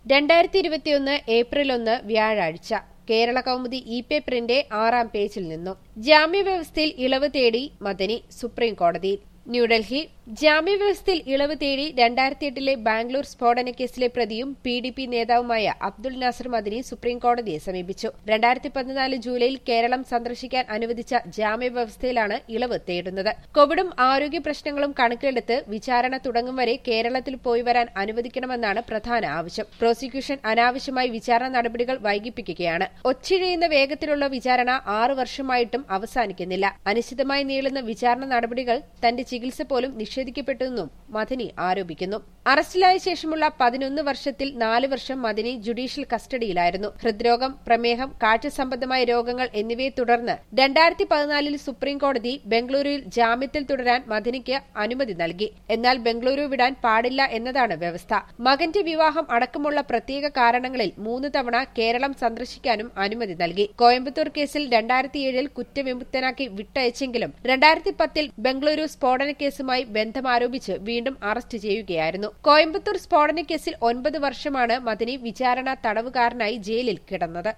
രണ്ടായിരത്തി ഇരുപത്തിയൊന്ന് ഏപ്രിൽ ഒന്ന് വ്യാഴാഴ്ച കേരള കൗമുദി ഇ പേപ്പറിന്റെ ആറാം പേജിൽ നിന്നും ജാമ്യവ്യവസ്ഥയിൽ ഇളവ് തേടി മദനി സുപ്രീം കോടതിയിൽ ന്യൂഡൽഹി ജാമ്യവ്യവസ്ഥയിൽ ഇളവ് തേടി രണ്ടായിരത്തി എട്ടിലെ ബാംഗ്ലൂർ സ്ഫോടന കേസിലെ പ്രതിയും പി ഡി പി നേതാവുമായ അബ്ദുൾ നാസർ മദനി സുപ്രീം കോടതിയെ സമീപിച്ചു രണ്ടായിരത്തി പതിനാല് ജൂലൈയിൽ കേരളം സന്ദർശിക്കാൻ അനുവദിച്ച ജാമ്യവ്യവസ്ഥയിലാണ് ഇളവ് തേടുന്നത് കോവിഡും ആരോഗ്യ പ്രശ്നങ്ങളും കണക്കിലെടുത്ത് വിചാരണ തുടങ്ങും വരെ കേരളത്തിൽ പോയി വരാൻ അനുവദിക്കണമെന്നാണ് പ്രധാന ആവശ്യം പ്രോസിക്യൂഷൻ അനാവശ്യമായി വിചാരണ നടപടികൾ വൈകിപ്പിക്കുകയാണ് ഒച്ചിഴയുന്ന വേഗത്തിലുള്ള വിചാരണ ആറു വർഷമായിട്ടും അവസാനിക്കുന്നില്ല അനിശ്ചിതമായി നീളുന്ന വിചാരണ നടപടികൾ തന്റെ ചികിത്സ പോലും നിഷേധിക്കപ്പെട്ടുവെന്നും മദനി ആരോപിക്കുന്നു അറസ്റ്റിലായ ശേഷമുള്ള പതിനൊന്ന് വർഷത്തിൽ നാല് വർഷം മദനി ജുഡീഷ്യൽ കസ്റ്റഡിയിലായിരുന്നു ഹൃദ്രോഗം പ്രമേഹം കാഴ്ച സംബന്ധമായ രോഗങ്ങൾ എന്നിവയെ തുടർന്ന് രണ്ടായിരത്തി പതിനാലിൽ സുപ്രീം കോടതി ബംഗളൂരുവിൽ ജാമ്യത്തിൽ തുടരാൻ മദനിക്ക് അനുമതി നൽകി എന്നാൽ ബംഗളൂരു വിടാൻ പാടില്ല എന്നതാണ് വ്യവസ്ഥ മകന്റെ വിവാഹം അടക്കമുള്ള പ്രത്യേക കാരണങ്ങളിൽ മൂന്ന് തവണ കേരളം സന്ദർശിക്കാനും അനുമതി നൽകി കോയമ്പത്തൂർ കേസിൽ രണ്ടായിരത്തിയേഴിൽ കുറ്റവിമുക്തനാക്കി വിട്ടയച്ചെങ്കിലും രണ്ടായിരത്തി പത്തിൽ ബംഗളൂരു സ്ഫോടന കേസുമായി ബന്ധമാരോപിച്ച് വീണ്ടും അറസ്റ്റ് ചെയ്യുകയായിരുന്നു കോയമ്പത്തൂർ സ്ഫോടന കേസിൽ ഒൻപത് വർഷമാണ് മദനി വിചാരണ തടവുകാരനായി ജയിലിൽ കിടന്നത്